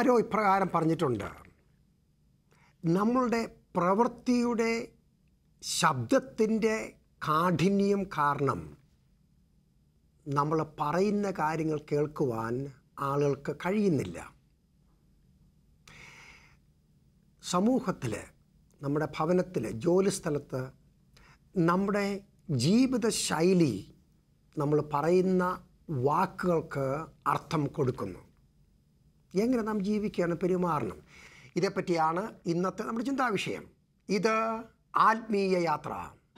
ആരോ ഇപ്രകാരം പറഞ്ഞിട്ടുണ്ട് നമ്മളുടെ പ്രവൃത്തിയുടെ ശബ്ദത്തിൻ്റെ കാഠിന്യം കാരണം നമ്മൾ പറയുന്ന കാര്യങ്ങൾ കേൾക്കുവാൻ ആളുകൾക്ക് കഴിയുന്നില്ല സമൂഹത്തിൽ നമ്മുടെ ഭവനത്തിൽ ജോലിസ്ഥലത്ത് നമ്മുടെ ജീവിത ശൈലി നമ്മൾ പറയുന്ന വാക്കുകൾക്ക് അർത്ഥം കൊടുക്കുന്നു എങ്ങനെ നാം ജീവിക്കുകയാണ് പെരുമാറണം ഇതേപ്പറ്റിയാണ് ഇന്നത്തെ നമ്മുടെ ചിന്താവിഷയം ഇത് ആത്മീയ യാത്ര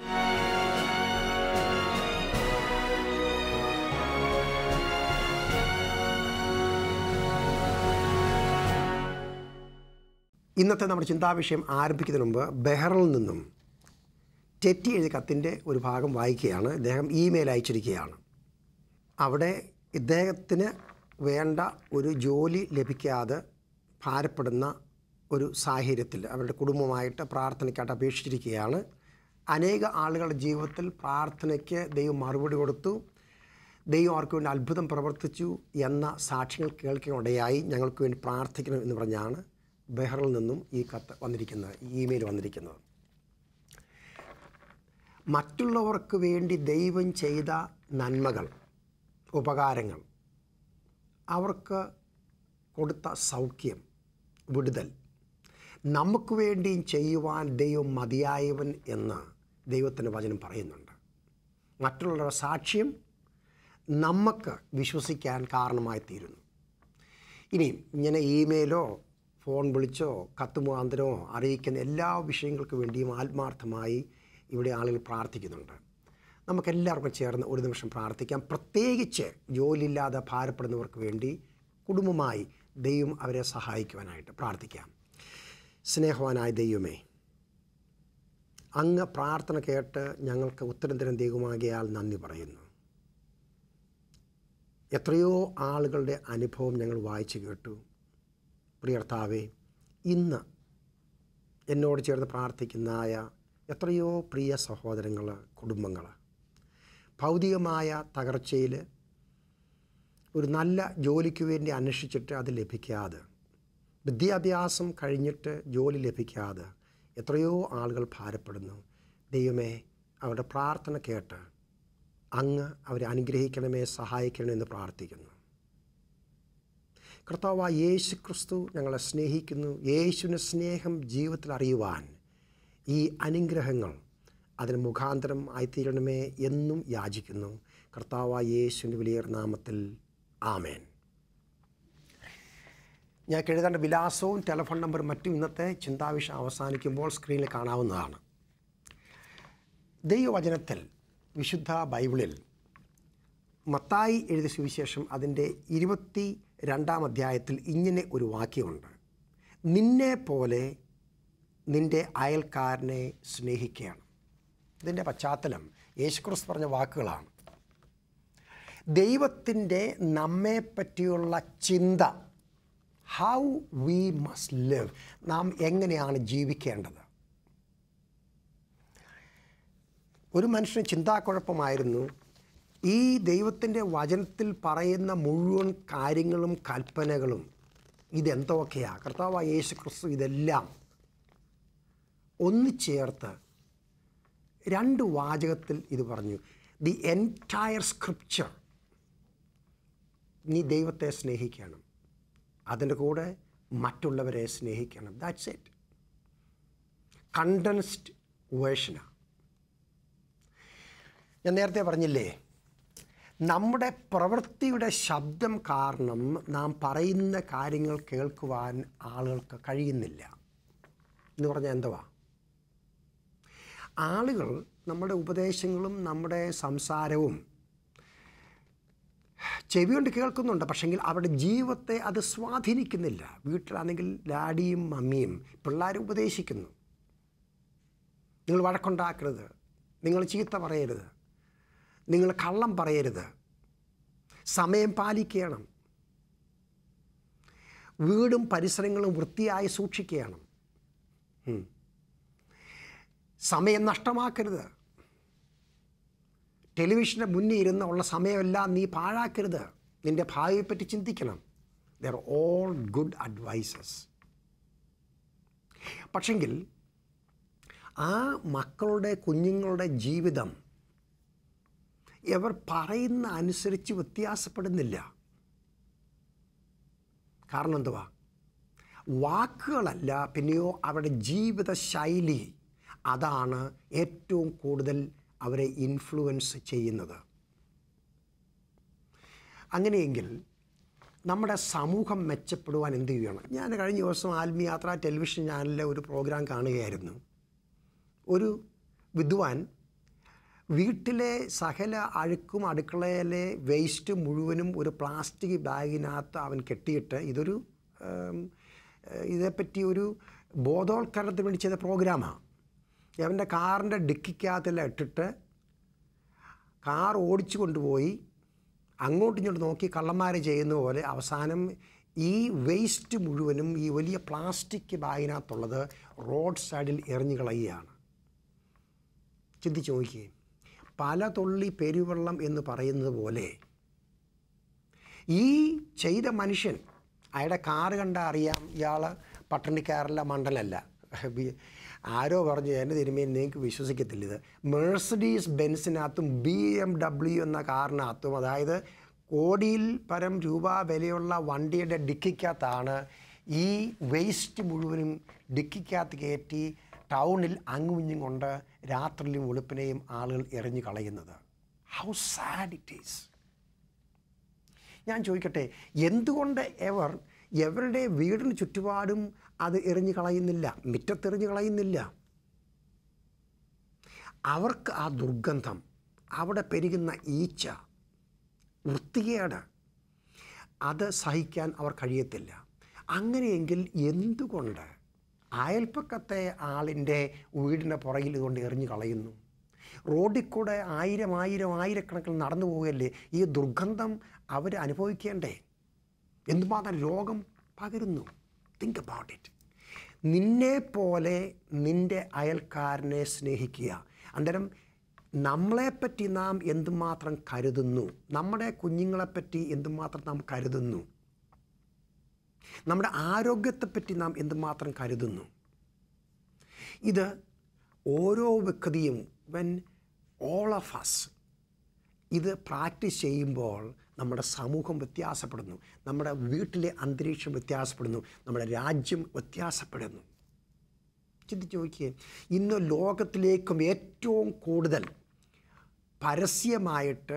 ഇന്നത്തെ നമ്മുടെ ചിന്താവിഷയം ആരംഭിക്കുന്നതിന് മുമ്പ് ബെഹറിൽ നിന്നും ടെറ്റി എഴുതിയ കത്തിൻ്റെ ഒരു ഭാഗം വായിക്കുകയാണ് ഇദ്ദേഹം ഇമെയിൽ അയച്ചിരിക്കുകയാണ് അവിടെ ഇദ്ദേഹത്തിന് വേണ്ട ഒരു ജോലി ലഭിക്കാതെ ഭാരപ്പെടുന്ന ഒരു സാഹചര്യത്തിൽ അവരുടെ കുടുംബമായിട്ട് പ്രാർത്ഥനയ്ക്കായിട്ട് അപേക്ഷിച്ചിരിക്കുകയാണ് അനേക ആളുകളുടെ ജീവിതത്തിൽ പ്രാർത്ഥനയ്ക്ക് ദൈവം മറുപടി കൊടുത്തു ദൈവം അവർക്ക് വേണ്ടി അത്ഭുതം പ്രവർത്തിച്ചു എന്ന സാക്ഷ്യങ്ങൾ കേൾക്കുകയുണ്ടായി ഞങ്ങൾക്ക് വേണ്ടി പ്രാർത്ഥിക്കണം എന്ന് പറഞ്ഞാണ് ബെഹറിൽ നിന്നും ഈ കത്ത് വന്നിരിക്കുന്നത് ഈ ഇമെയിൽ വന്നിരിക്കുന്നത് മറ്റുള്ളവർക്ക് വേണ്ടി ദൈവം ചെയ്ത നന്മകൾ ഉപകാരങ്ങൾ അവർക്ക് കൊടുത്ത സൗഖ്യം വിടുതൽ നമുക്ക് വേണ്ടിയും ചെയ്യുവാൻ ദൈവം മതിയായവൻ എന്ന് ദൈവത്തിൻ്റെ വചനം പറയുന്നുണ്ട് മറ്റുള്ളവരുടെ സാക്ഷ്യം നമുക്ക് വിശ്വസിക്കാൻ കാരണമായി തീരുന്നു ഇനി ഇങ്ങനെ ഇമെയിലോ ഫോൺ വിളിച്ചോ കത്ത് മുഖാന്തരമോ അറിയിക്കുന്ന എല്ലാ വിഷയങ്ങൾക്ക് വേണ്ടിയും ആത്മാർത്ഥമായി ഇവിടെ ആളുകൾ പ്രാർത്ഥിക്കുന്നുണ്ട് നമുക്കെല്ലാവർക്കും ചേർന്ന് ഒരു നിമിഷം പ്രാർത്ഥിക്കാം പ്രത്യേകിച്ച് ജോലിയില്ലാതെ ഭാരപ്പെടുന്നവർക്ക് വേണ്ടി കുടുംബമായി ദൈവം അവരെ സഹായിക്കുവാനായിട്ട് പ്രാർത്ഥിക്കാം സ്നേഹവാനായ ദൈവമേ അങ്ങ് പ്രാർത്ഥന കേട്ട് ഞങ്ങൾക്ക് ഉത്തരം തരം ദൈവമാകിയാൽ നന്ദി പറയുന്നു എത്രയോ ആളുകളുടെ അനുഭവം ഞങ്ങൾ വായിച്ചു കേട്ടു പ്രിയർത്താവേ ഇന്ന് എന്നോട് ചേർന്ന് പ്രാർത്ഥിക്കുന്നതായ എത്രയോ പ്രിയ സഹോദരങ്ങൾ കുടുംബങ്ങൾ ഭൗതികമായ തകർച്ചയിൽ ഒരു നല്ല ജോലിക്ക് വേണ്ടി അന്വേഷിച്ചിട്ട് അത് ലഭിക്കാതെ വിദ്യാഭ്യാസം കഴിഞ്ഞിട്ട് ജോലി ലഭിക്കാതെ എത്രയോ ആളുകൾ ഭാരപ്പെടുന്നു ദൈവമേ അവരുടെ പ്രാർത്ഥന കേട്ട് അങ്ങ് അവരെ അനുഗ്രഹിക്കണമേ സഹായിക്കണമേ എന്ന് പ്രാർത്ഥിക്കുന്നു കർത്താവ് യേശു ക്രിസ്തു ഞങ്ങളെ സ്നേഹിക്കുന്നു യേശുവിൻ്റെ സ്നേഹം ജീവിതത്തിൽ അറിയുവാൻ ഈ അനുഗ്രഹങ്ങൾ അതിന് മുഖാന്തരം ആയിത്തീരണമേ എന്നും യാചിക്കുന്നു കർത്താവ് യേശുവിൻ്റെ വലിയ നാമത്തിൽ ആമേൻ ഞാൻ എഴുതേണ്ട വിലാസവും ടെലിഫോൺ നമ്പറും മറ്റും ഇന്നത്തെ ചിന്താവിഷയം അവസാനിക്കുമ്പോൾ സ്ക്രീനിൽ കാണാവുന്നതാണ് ദൈവവചനത്തിൽ വിശുദ്ധ ബൈബിളിൽ മത്തായി എഴുതിയ സുവിശേഷം അതിൻ്റെ ഇരുപത്തി രണ്ടാം അധ്യായത്തിൽ ഇങ്ങനെ ഒരു വാക്യമുണ്ട് നിന്നെ പോലെ നിൻ്റെ അയൽക്കാരനെ സ്നേഹിക്കുകയാണ് ഇതിൻ്റെ പശ്ചാത്തലം യേശുക്രിസ്തു പറഞ്ഞ വാക്കുകളാണ് ദൈവത്തിൻ്റെ നമ്മെ പറ്റിയുള്ള ചിന്ത ഹൗ വി മസ്റ്റ് ലിവ് നാം എങ്ങനെയാണ് ജീവിക്കേണ്ടത് ഒരു മനുഷ്യന് ചിന്താക്കുഴപ്പമായിരുന്നു ഈ ദൈവത്തിൻ്റെ വചനത്തിൽ പറയുന്ന മുഴുവൻ കാര്യങ്ങളും കൽപ്പനകളും ഇതെന്തൊക്കെയാണ് കർത്താവ് യേശു ക്രിസ്തു ഇതെല്ലാം ഒന്ന് ചേർത്ത് രണ്ട് വാചകത്തിൽ ഇത് പറഞ്ഞു ദി എൻറ്റയർ സ്ക്രിപ്ചർ നീ ദൈവത്തെ സ്നേഹിക്കണം അതിൻ്റെ കൂടെ മറ്റുള്ളവരെ സ്നേഹിക്കണം ദാറ്റ്സ് ഇറ്റ് കണ്ടൻസ്ഡ് വേർഷനാണ് ഞാൻ നേരത്തെ പറഞ്ഞില്ലേ നമ്മുടെ പ്രവൃത്തിയുടെ ശബ്ദം കാരണം നാം പറയുന്ന കാര്യങ്ങൾ കേൾക്കുവാൻ ആളുകൾക്ക് കഴിയുന്നില്ല എന്ന് പറഞ്ഞാൽ എന്തുവാ ആളുകൾ നമ്മുടെ ഉപദേശങ്ങളും നമ്മുടെ സംസാരവും ചെവി കൊണ്ട് കേൾക്കുന്നുണ്ട് പക്ഷെങ്കിൽ അവരുടെ ജീവിതത്തെ അത് സ്വാധീനിക്കുന്നില്ല വീട്ടിലാണെങ്കിൽ ഡാഡിയും മമ്മിയും പിള്ളേർ ഉപദേശിക്കുന്നു നിങ്ങൾ വഴക്കുണ്ടാക്കരുത് നിങ്ങൾ ചീത്ത പറയരുത് നിങ്ങൾ കള്ളം പറയരുത് സമയം പാലിക്കണം വീടും പരിസരങ്ങളും വൃത്തിയായി സൂക്ഷിക്കണം ഉം. സമയം നഷ്ടമാക്കരുത് ടെലിവിഷൻ്റെ മുന്നിൽ ഇരുന്ന് ഉള്ള സമയമെല്ലാം നീ പാഴാക്കരുത് നിൻ്റെ ഭാവിയെപ്പറ്റി ചിന്തിക്കണം ദർ ഓൾ ഗുഡ് അഡ്വൈസസ് പക്ഷെങ്കിൽ ആ മക്കളുടെ കുഞ്ഞുങ്ങളുടെ ജീവിതം ഇവർ പറയുന്ന അനുസരിച്ച് വ്യത്യാസപ്പെടുന്നില്ല കാരണം എന്തുവാ വാക്കുകളല്ല പിന്നെയോ അവരുടെ ജീവിത ശൈലി അതാണ് ഏറ്റവും കൂടുതൽ അവരെ ഇൻഫ്ലുവൻസ് ചെയ്യുന്നത് അങ്ങനെയെങ്കിൽ നമ്മുടെ സമൂഹം മെച്ചപ്പെടുവാൻ എന്ത് ചെയ്യണം ഞാൻ കഴിഞ്ഞ ദിവസം ആത്മീയാത്ര ടെലിവിഷൻ ചാനലിലെ ഒരു പ്രോഗ്രാം കാണുകയായിരുന്നു ഒരു വിദ്വാൻ വീട്ടിലെ സകല അഴുക്കും അടുക്കളയിലെ വേസ്റ്റ് മുഴുവനും ഒരു പ്ലാസ്റ്റിക് ബാഗിനകത്ത് അവൻ കെട്ടിയിട്ട് ഇതൊരു ഉം, ഏഹ്, ഇതേപ്പറ്റി ഒരു ബോധവൽക്കരണത്തിന് വേണ്ടി ചെയ്ത പ്രോഗ്രാമാണ് അവൻ്റെ കാറിൻ്റെ ഡിക്കിക്കകത്തെല്ലാം ഇട്ടിട്ട് കാർ ഓടിച്ചു കൊണ്ടുപോയി അങ്ങോട്ടും ഇങ്ങോട്ട് നോക്കി കള്ളന്മാർ ചെയ്യുന്ന പോലെ അവസാനം ഈ വേസ്റ്റ് മുഴുവനും ഈ വലിയ പ്ലാസ്റ്റിക് ബാഗിനകത്തുള്ളത് റോഡ് സൈഡിൽ എറിഞ്ഞു കളയുകയാണ് ചിന്തിച്ച് നോക്കിയേ പല തുള്ളി പെരുവെള്ളം എന്ന് പറയുന്നത് പോലെ ഈ ചെയ്ത മനുഷ്യൻ അയാളുടെ കാറ് കണ്ടാൽ അറിയാം ഇയാൾ പട്ടണിക്കാരല്ല മണ്ടലല്ല ബി- ആരോ പറഞ്ഞു എൻ്റെ തിരുമേനി നിങ്ങൾക്ക് വിശ്വസിക്കത്തില്ല ഇത് മേഴ്സഡീസ് ബെൻസിനകത്തും ബി എം ഡബ്ല്യു എന്ന കാറിനകത്തും അതായത് കോടിയിൽ പരം രൂപ വിലയുള്ള വണ്ടിയുടെ ഡിക്കിക്കകത്താണ് ഈ വേസ്റ്റ് മുഴുവനും ഡിക്കിക്കകത്ത് കയറ്റി ടൗണിൽ അങ്ങും ഇഞ്ഞും കൊണ്ട് രാത്രിയിലും വെളുപ്പിനെയും ആളുകൾ എറിഞ്ഞു കളയുന്നത് ഹൗ സാഡ് ഇറ്റ് ഈസ് ഞാൻ ചോദിക്കട്ടെ എന്തുകൊണ്ട് എവർ എവരുടെ വീടിന് ചുറ്റുപാടും അത് എറിഞ്ഞു കളയുന്നില്ല മുറ്റത്തെറിഞ്ഞു കളയുന്നില്ല അവർക്ക് ആ ദുർഗന്ധം അവിടെ പെരുകുന്ന ഈച്ച വൃത്തികേട് അത് സഹിക്കാൻ അവർ കഴിയത്തില്ല അങ്ങനെയെങ്കിൽ എന്തുകൊണ്ട് അയൽപ്പക്കത്തെ ആളിൻ്റെ വീടിൻ്റെ പുറകിൽ ഇതുകൊണ്ട് എറിഞ്ഞു കളയുന്നു റോഡിൽ കൂടെ ആയിരം ആയിരം ആയിരക്കണക്കിന് നടന്നു പോവുകയല്ലേ ഈ ദുർഗന്ധം അവർ അനുഭവിക്കേണ്ടേ എന്തുമാത്രം രോഗം പകരുന്നു തിങ്ക് അബൌട്ട് ഇറ്റ് നിന്നെ പോലെ നിൻ്റെ അയൽക്കാരനെ സ്നേഹിക്കുക അന്നേരം നമ്മളെപ്പറ്റി നാം എന്തുമാത്രം കരുതുന്നു നമ്മുടെ കുഞ്ഞുങ്ങളെപ്പറ്റി എന്തുമാത്രം നാം കരുതുന്നു നമ്മുടെ ആരോഗ്യത്തെപ്പറ്റി നാം എന്തുമാത്രം കരുതുന്നു ഇത് ഓരോ വ്യക്തിയും വെൻ ഓൾ ഓഫ് അസ് ഇത് പ്രാക്ടീസ് ചെയ്യുമ്പോൾ നമ്മുടെ സമൂഹം വ്യത്യാസപ്പെടുന്നു നമ്മുടെ വീട്ടിലെ അന്തരീക്ഷം വ്യത്യാസപ്പെടുന്നു നമ്മുടെ രാജ്യം വ്യത്യാസപ്പെടുന്നു ചിന്തിച്ച് നോക്കിയേ ഇന്ന് ലോകത്തിലേക്കും ഏറ്റവും കൂടുതൽ പരസ്യമായിട്ട്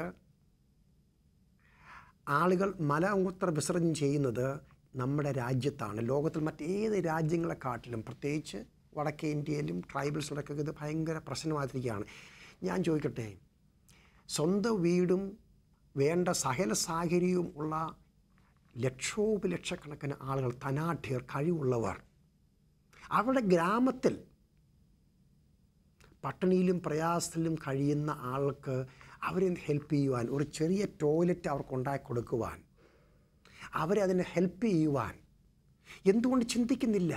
ആളുകൾ മലമൂത്ര വിസർജനം ചെയ്യുന്നത് നമ്മുടെ രാജ്യത്താണ് ലോകത്തിൽ മറ്റേത് രാജ്യങ്ങളെക്കാട്ടിലും പ്രത്യേകിച്ച് വടക്കേ ഇന്ത്യയിലും ട്രൈബൽസിലൊക്കെ ഇത് ഭയങ്കര പ്രശ്നമായിരിക്കുകയാണ് ഞാൻ ചോദിക്കട്ടെ സ്വന്തം വീടും വേണ്ട സകല സാഹചര്യവും ഉള്ള ലക്ഷോപലക്ഷക്കണക്കിന് ആളുകൾ ധനാഢ്യർ കഴിവുള്ളവർ അവരുടെ ഗ്രാമത്തിൽ പട്ടിണിയിലും പ്രയാസത്തിലും കഴിയുന്ന ആൾക്ക് അവരെ ഹെൽപ്പ് ചെയ്യുവാൻ ഒരു ചെറിയ ടോയ്ലറ്റ് അവർക്ക് ഉണ്ടാക്കി കൊടുക്കുവാൻ അവരെ അതിനെ ഹെൽപ്പ് ചെയ്യുവാൻ എന്തുകൊണ്ട് ചിന്തിക്കുന്നില്ല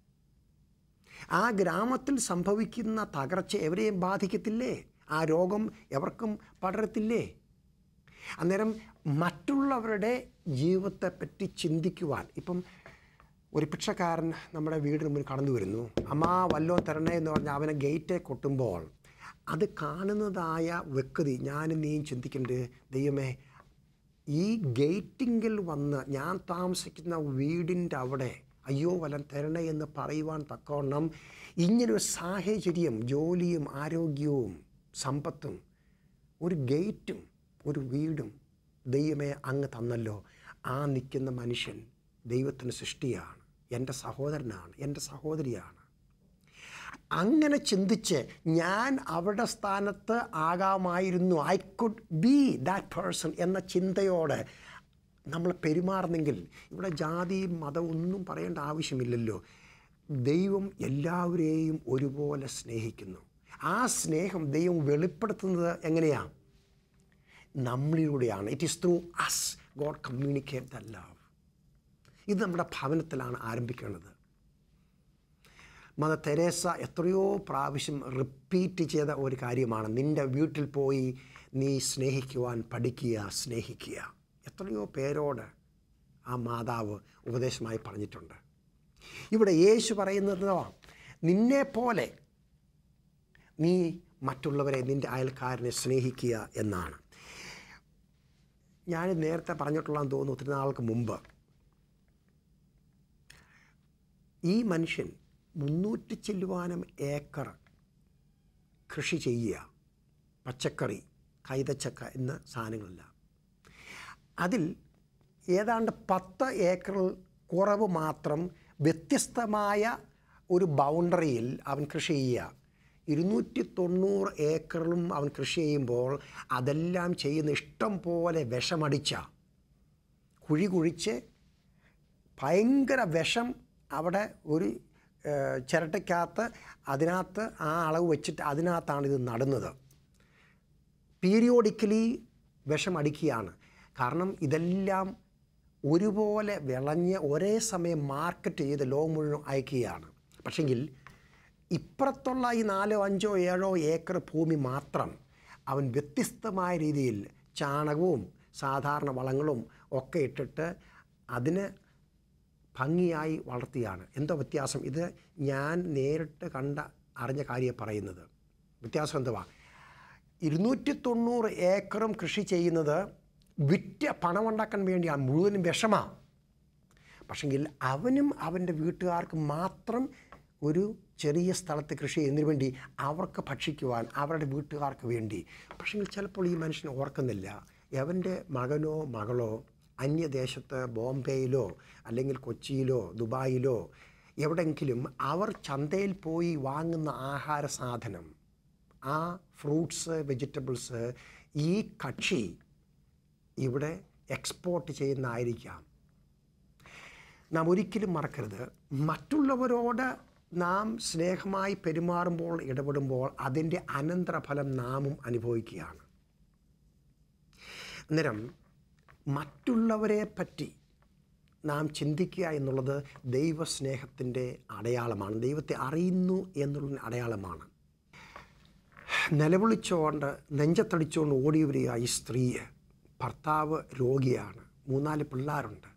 ആ ഗ്രാമത്തിൽ സംഭവിക്കുന്ന തകർച്ച എവരെയും ബാധിക്കത്തില്ലേ ആ രോഗം എവർക്കും പടരത്തില്ലേ അന്നേരം മറ്റുള്ളവരുടെ ജീവിതത്തെപ്പറ്റി ചിന്തിക്കുവാൻ ഇപ്പം ഒരു ഭിക്ഷക്കാരൻ നമ്മുടെ വീടിന് മുന്നിൽ കടന്നു വരുന്നു അമ്മ വല്ലോ തരണേ എന്ന് പറഞ്ഞ് അവനെ ഗേറ്റെ കൊട്ടുമ്പോൾ അത് കാണുന്നതായ വ്യക്തി ഞാനും നീയും ചിന്തിക്കേണ്ടത് ദൈവമേ ഈ ഗേറ്റിങ്കിൽ വന്ന് ഞാൻ താമസിക്കുന്ന വീടിൻ്റെ അവിടെ അയ്യോ വല്ലം തരണേ എന്ന് പറയുവാൻ തക്കവണ്ണം ഇങ്ങനൊരു സാഹചര്യം ജോലിയും ആരോഗ്യവും സമ്പത്തും ഒരു ഗേറ്റും ഒരു വീടും ദൈവമേ അങ്ങ് തന്നല്ലോ ആ നിൽക്കുന്ന മനുഷ്യൻ ദൈവത്തിന് സൃഷ്ടിയാണ് എൻ്റെ സഹോദരനാണ് എൻ്റെ സഹോദരിയാണ് അങ്ങനെ ചിന്തിച്ച് ഞാൻ അവരുടെ സ്ഥാനത്ത് ആകാമായിരുന്നു I could be that person എന്ന ചിന്തയോടെ നമ്മൾ പെരുമാറുന്നെങ്കിൽ ഇവിടെ ജാതിയും മതവും ഒന്നും പറയേണ്ട ആവശ്യമില്ലല്ലോ ദൈവം എല്ലാവരെയും ഒരുപോലെ സ്നേഹിക്കുന്നു ആ സ്നേഹം ദൈവം വെളിപ്പെടുത്തുന്നത് എങ്ങനെയാണ് നമ്മളിലൂടെയാണ് it is through us God communicate the love ഇത് നമ്മുടെ ഭവനത്തിലാണ് ആരംഭിക്കേണ്ടത് മദർ തെരേസ എത്രയോ പ്രാവശ്യം റിപ്പീറ്റ് ചെയ്ത ഒരു കാര്യമാണ് നിൻ്റെ വീട്ടിൽ പോയി നീ സ്നേഹിക്കുവാൻ പഠിക്കുക സ്നേഹിക്കുക എത്രയോ പേരോട് ആ മാതാവ് ഉപദേശമായി പറഞ്ഞിട്ടുണ്ട് ഇവിടെ യേശു പറയുന്നത് നിന്നെപ്പോലെ നീ മറ്റുള്ളവരെ നിൻ്റെ അയൽക്കാരനെ സ്നേഹിക്കുക എന്നാണ് ഞാൻ നേരത്തെ പറഞ്ഞിട്ടുള്ളതെന്ന് തോന്നുന്നു ഒത്തിരി നാൾക്ക് മുമ്പ് ഈ മനുഷ്യൻ മുന്നൂറ്റി ചെല്ലുവാനും ഏക്കർ കൃഷി ചെയ്യുക പച്ചക്കറി കൈതച്ചക്ക എന്ന സാധനങ്ങളില്ല അതിൽ ഏതാണ്ട് പത്ത് ഏക്കറിൽ കുറവ് മാത്രം വ്യത്യസ്തമായ ഒരു ബൗണ്ടറിയിൽ അവൻ കൃഷി ചെയ്യുക ഇരുന്നൂറ്റി തൊണ്ണൂറ് ഏക്കറിലും അവൻ കൃഷി ചെയ്യുമ്പോൾ അതെല്ലാം ചെയ്യുന്ന ഇഷ്ടം പോലെ വിഷമടിച്ച കുഴി കുഴിച്ച് ഭയങ്കര വിഷം അവിടെ ഒരു ഏഹ്, ചിരട്ടയ്ക്കകത്ത് അതിനകത്ത് ആ അളവ് വെച്ചിട്ട് അതിനകത്താണ് ഇത് നടുന്നത് പീരിയോഡിക്കലി വിഷം അടിക്കുകയാണ് കാരണം ഇതെല്ലാം ഒരുപോലെ വിളഞ്ഞ് ഒരേ സമയം മാർക്കറ്റ് ചെയ്ത് ലോകം മുഴുവൻ അയക്കുകയാണ് പക്ഷെങ്കിൽ ഇപ്പുറത്തുള്ള ഈ നാലോ അഞ്ചോ ഏഴോ ഏക്കർ ഭൂമി മാത്രം അവൻ വ്യത്യസ്തമായ രീതിയിൽ ചാണകവും സാധാരണ വളങ്ങളും ഒക്കെ ഇട്ടിട്ട് അതിന് ഭംഗിയായി വളർത്തിയാണ് എന്തോ വ്യത്യാസം ഇത് ഞാൻ നേരിട്ട് കണ്ട അറിഞ്ഞ കാര്യം പറയുന്നത് വ്യത്യാസം എന്തുവാ ഇരുന്നൂറ്റി തൊണ്ണൂറ് ഏക്കറും കൃഷി ചെയ്യുന്നത് വിറ്റ് പണമുണ്ടാക്കാൻ വേണ്ടിയാണ് മുഴുവനും വിഷമാണ് പക്ഷെങ്കിൽ അവനും അവൻ്റെ വീട്ടുകാർക്കും മാത്രം ഒരു ചെറിയ സ്ഥലത്ത് കൃഷി ചെയ്യുന്നതിന് വേണ്ടി അവർക്ക് ഭക്ഷിക്കുവാൻ അവരുടെ വീട്ടുകാർക്ക് വേണ്ടി പക്ഷെങ്കിൽ ചിലപ്പോൾ ഈ മനുഷ്യൻ ഓർക്കുന്നില്ല അവൻ്റെ മകനോ മകളോ അന്യദേശത്ത് ബോംബെയിലോ അല്ലെങ്കിൽ കൊച്ചിയിലോ ദുബായിലോ എവിടെയെങ്കിലും അവർ ചന്തയിൽ പോയി വാങ്ങുന്ന ആഹാര സാധനം ആ ഫ്രൂട്ട്സ് വെജിറ്റബിൾസ് ഈ കക്ഷി ഇവിടെ എക്സ്പോർട്ട് ചെയ്യുന്നതായിരിക്കാം നാം ഒരിക്കലും മറക്കരുത് മറ്റുള്ളവരോട് നാം സ്നേഹമായി പെരുമാറുമ്പോൾ ഇടപെടുമ്പോൾ അതിൻ്റെ അനന്തരഫലം നാമും അനുഭവിക്കുകയാണ് അന്നേരം മറ്റുള്ളവരെ പറ്റി നാം ചിന്തിക്കുക എന്നുള്ളത് ദൈവസ്നേഹത്തിൻ്റെ അടയാളമാണ് ദൈവത്തെ അറിയുന്നു എന്നുള്ള അടയാളമാണ് നിലവിളിച്ചുകൊണ്ട് നെഞ്ചത്തടിച്ചുകൊണ്ട് ഓടി വരിക ഈ സ്ത്രീയെ ഭർത്താവ് രോഗിയാണ് മൂന്നാല് പിള്ളേരുണ്ട്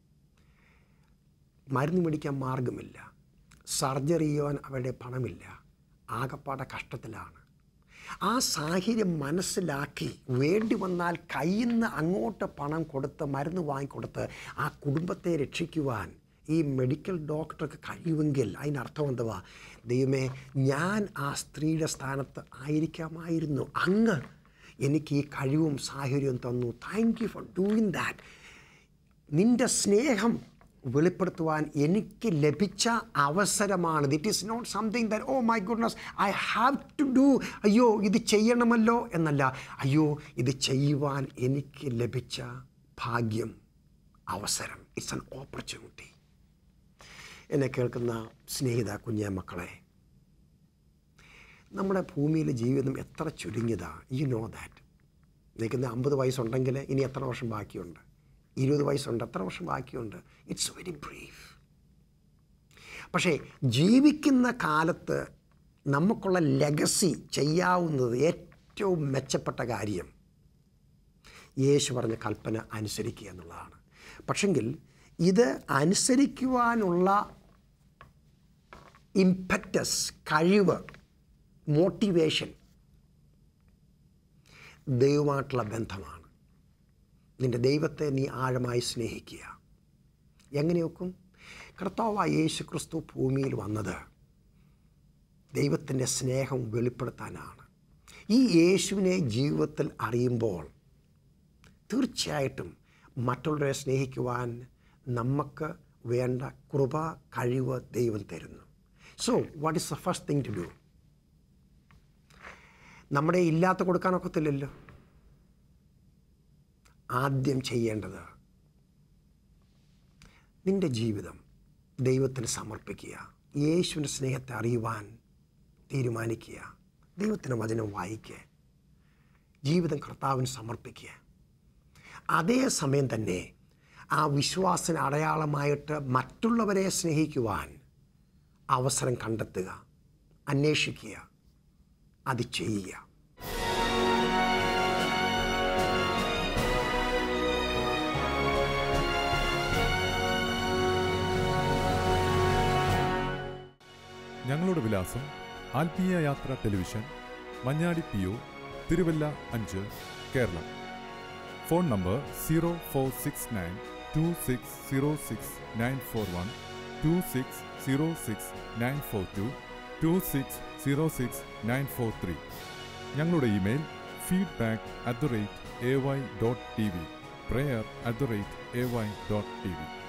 മരുന്ന് മേടിക്കാൻ മാർഗമില്ല സർജറി ചെയ്യാൻ അവരുടെ പണമില്ല ആകപ്പാടെ കഷ്ടത്തിലാണ് ആ സാഹചര്യം മനസ്സിലാക്കി വേണ്ടി വന്നാൽ കയ്യിൽ നിന്ന് അങ്ങോട്ട് പണം കൊടുത്ത് മരുന്ന് വാങ്ങിക്കൊടുത്ത് ആ കുടുംബത്തെ രക്ഷിക്കുവാൻ ഈ മെഡിക്കൽ ഡോക്ടർക്ക് കഴിയുമെങ്കിൽ അതിനർത്ഥം എന്തുവാ ദൈവമേ ഞാൻ ആ സ്ത്രീയുടെ സ്ഥാനത്ത് ആയിരിക്കാമായിരുന്നു അങ്ങ് എനിക്ക് ഈ കഴിവും സാഹചര്യവും തന്നു thank you for doing that നിൻ്റെ സ്നേഹം വെളിപ്പെടുത്തുവാൻ എനിക്ക് ലഭിച്ച അവസരമാണ് it is not something that oh my goodness I have to do അയ്യോ ഇത് ചെയ്യണമല്ലോ എന്നല്ല അയ്യോ ഇത് ചെയ്യുവാൻ എനിക്ക് ലഭിച്ച ഭാഗ്യം അവസരം ഇറ്റ്സ് ആൻ ഓപ്പർച്യൂണിറ്റി എന്നെ കേൾക്കുന്ന സ്നേഹിത കുഞ്ഞേ മക്കളെ നമ്മുടെ ഭൂമിയിലെ ജീവിതം എത്ര ചുരുങ്ങിയതാണ് യു നോ ദാറ്റ് നിൽക്കുന്ന അമ്പത് വയസ്സുണ്ടെങ്കിൽ ഇനി എത്ര വർഷം ബാക്കിയുണ്ട് ഇരുപത് വയസ്സുണ്ട് എത്ര വർഷം ബാക്കിയുണ്ട് ഇറ്റ്സ് വെരി ബ്രീഫ് പക്ഷേ ജീവിക്കുന്ന കാലത്ത് നമുക്കുള്ള ലെഗസി ചെയ്യാവുന്നത് ഏറ്റവും മെച്ചപ്പെട്ട കാര്യം യേശു പറഞ്ഞ കൽപ്പന അനുസരിക്കുക എന്നുള്ളതാണ് പക്ഷെങ്കിൽ ഇത് അനുസരിക്കുവാനുള്ള ഇമ്പറ്റസ് കഴിവ് മോട്ടിവേഷൻ ദൈവമായിട്ടുള്ള ബന്ധമാണ് നിൻ്റെ ദൈവത്തെ നീ ആഴമായി സ്നേഹിക്കുക എങ്ങനെയൊക്കും കർത്താവായ യേശു ക്രിസ്തു ഭൂമിയിൽ വന്നത് ദൈവത്തിൻ്റെ സ്നേഹം വെളിപ്പെടുത്താനാണ് ഈ യേശുവിനെ ജീവിതത്തിൽ അറിയുമ്പോൾ തീർച്ചയായിട്ടും മറ്റുള്ളവരെ സ്നേഹിക്കുവാൻ നമുക്ക് വേണ്ട കൃപ കഴിവ് ദൈവം തരുന്നു so what is the first thing to do നമ്മുടെ ഇല്ലാത്ത കൊടുക്കാനൊക്കത്തില്ലല്ലോ ആദ്യം ചെയ്യേണ്ടത് നിൻ്റെ ജീവിതം ദൈവത്തിന് സമർപ്പിക്കുക യേശുവിൻ്റെ സ്നേഹത്തെ അറിയുവാൻ തീരുമാനിക്കുക ദൈവത്തിൻ്റെ വചനം വായിക്കുക ജീവിതം കർത്താവിന് സമർപ്പിക്കുക അതേ സമയം തന്നെ ആ വിശ്വാസത്തിന് അടയാളമായിട്ട് മറ്റുള്ളവരെ സ്നേഹിക്കുവാൻ അവസരം കണ്ടെത്തുക അന്വേഷിക്കുക അത് ചെയ്യുക ഞങ്ങളുടെ വിലാസം Athmeeya Yathra television Manjadi P O Thiruvalla അഞ്ച് Keralam phone number zero four six nine two six zero six nine four one two six zero six nine four two two six zero six nine four three ഞങ്ങളുടെ email feedback at the rate A Y dot T V prayer at the rate A Y dot T V